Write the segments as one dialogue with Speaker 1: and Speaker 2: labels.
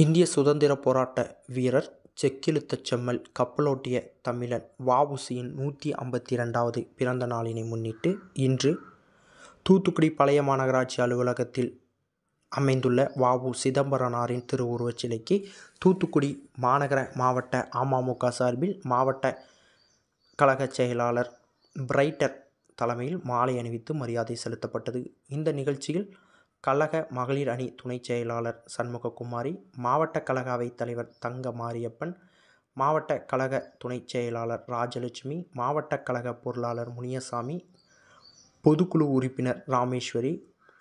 Speaker 1: இந்திய சுதந்திரப் போராட்ட வீரர் செக்கிழுத்த செம்மல் கப்பலோட்டிய தமிழன் வ. உ. சி.யின் நூற்றி ஐம்பத்திரண்டாவது பிறந்த நாளினை முன்னிட்டு இன்று தூத்துக்குடி பழைய மாநகராட்சி அலுவலகத்தில் அமைந்துள்ள வ. உ. சிதம்பரனாரின் திருவுருவச் சிலைக்கு தூத்துக்குடி மாநகர மாவட்ட அமமுக சார்பில் மாவட்ட கழகச் செயலாளர் பிரைட்டர் தலைமையில் மாலை அணிவித்து மரியாதை செலுத்தப்பட்டது. இந்த நிகழ்ச்சியில் கழக மகளிர் அணி துணைச் செயலாளர் சண்முககுமாரி, மாவட்ட கழக அவைத் தலைவர் தங்க மாரியப்பன், மாவட்ட கழக துணைச் செயலாளர் ராஜலட்சுமி, மாவட்ட கழக பொருளாளர் முனியசாமி, பொதுக்குழு உறுப்பினர் ராமேஸ்வரி,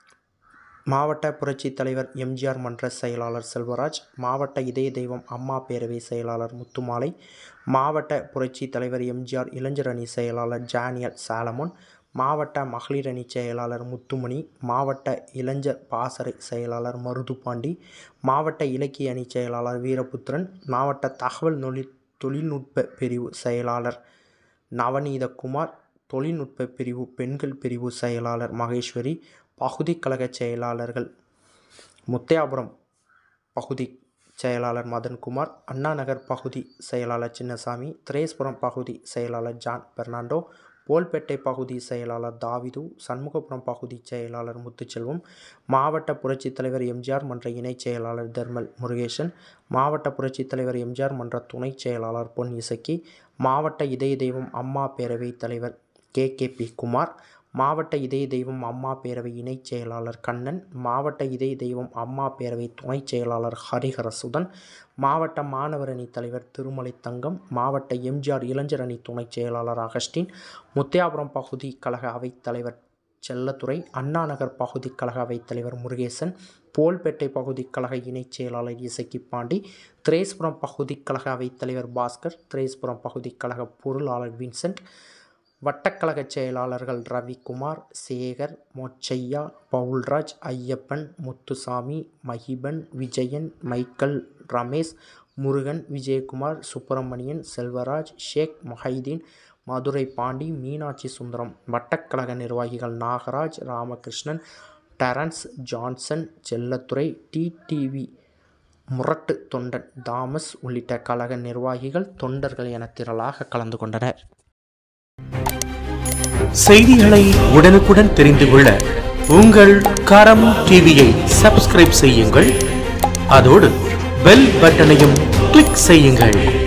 Speaker 1: மாவட்ட புரட்சித் தலைவர் எம். ஜி. ஆர். மன்ற செயலாளர் செல்வராஜ், மாவட்ட இதய தெய்வம் அம்மா பேரவை செயலாளர் முத்துமாலை, மாவட்ட புரட்சித் தலைவர் எம். ஜி. ஆர். இளைஞர் அணி செயலாளர் டேனியல் சாலமோன், மாவட்ட மகளிர் அணி செயலாளர் முத்துமணி, மாவட்ட இளைஞர் பாசறை செயலாளர் மருதுபாண்டி, மாவட்ட இலக்கிய அணி செயலாளர் வீரபுத்திரன், மாவட்ட தகவல் தொழில்நுட்ப பிரிவு செயலாளர் நவநீதகுமார், தொழில்நுட்ப பிரிவு பெண்கள் பிரிவு செயலாளர் மகேஸ்வரி, பகுதி கழக செயலாளர்கள் முத்தையாபுரம் பகுதி செயலாளர் மதன்குமார், அண்ணாநகர் பகுதி செயலாளர் சின்னசாமி, திரேஸ்புரம் பகுதி செயலாளர் ஜான் பெர்னாண்டோ, போல்பேட்டை பகுதி செயலாளர் தாவீது, சண்முகபுரம் பகுதி செயலாளர் முத்துச்செல்வம், மாவட்ட புரட்சித் தலைவர் எம். ஜி. ஆர். மன்ற இணைச் செயலாளர் தெர்மல் முருகேசன், மாவட்ட புரட்சித் தலைவர் எம். ஜி. ஆர். மன்ற துணைச் செயலாளர் பொன் இசக்கி, மாவட்ட இதய தெய்வம் அம்மா பேரவை தலைவர் கே. கே. பி. குமார், மாவட்ட இதய தெய்வம் அம்மா பேரவை இணைச் செயலாளர் கண்ணன், மாவட்ட இதய தெய்வம் அம்மா பேரவை துணைச் செயலாளர் ஹரிஹரசுதன், மாவட்ட மாணவர் அணி தலைவர் திருமலைத்தங்கம், மாவட்ட எம். ஜி. ஆர். இளைஞர் அணி துணைச் செயலாளர் அகஸ்டின், முத்தையாபுரம் பகுதி கழக அவைத் தலைவர் செல்லத்துரை, அண்ணாநகர் பகுதி கழக அவைத் தலைவர் முருகேசன், போல்பேட்டை பகுதி கழக இணைச் செயலாளர் இசக்கிபாண்டி, திரேஸ்புரம் பகுதி கழக அவைத் தலைவர் பாஸ்கர், திரேஸ்புரம் பகுதி கழக பொருளாளர் வின்சென்ட், வட்டக்கழக செயலாளர்கள் ரவிக்குமார், சேகர், மொச்சையா, பவுல்ராஜ், ஐயப்பன், முத்துசாமி, மகிபன், விஜயன், மைக்கேல், ரமேஷ், முருகன், விஜயகுமார், சுப்பிரமணியன், செல்வராஜ், ஷேக் மொஹிதீன், மதுரை பாண்டி, மீனாட்சி சுந்தரம், வட்டக்கழக நிர்வாகிகள் Nagaraj, Ramakrishnan, Terence, Johnson, Sellathurai, T. TV. முரட்டு தொண்டன் தாமஸ் உள்ளிட்ட கழக நிர்வாகிகள், தொண்டர்கள் என திரளாக கலந்து கொண்டனர்.
Speaker 2: செய்திகளை உடனுக்குடன் தெரிந்து கொள்ள உங்கள் கரம் டிவியை சப்ஸ்கிரைப் செய்யுங்கள் அதோடு பெல் பட்டனையும் கிளிக் செய்யுங்கள்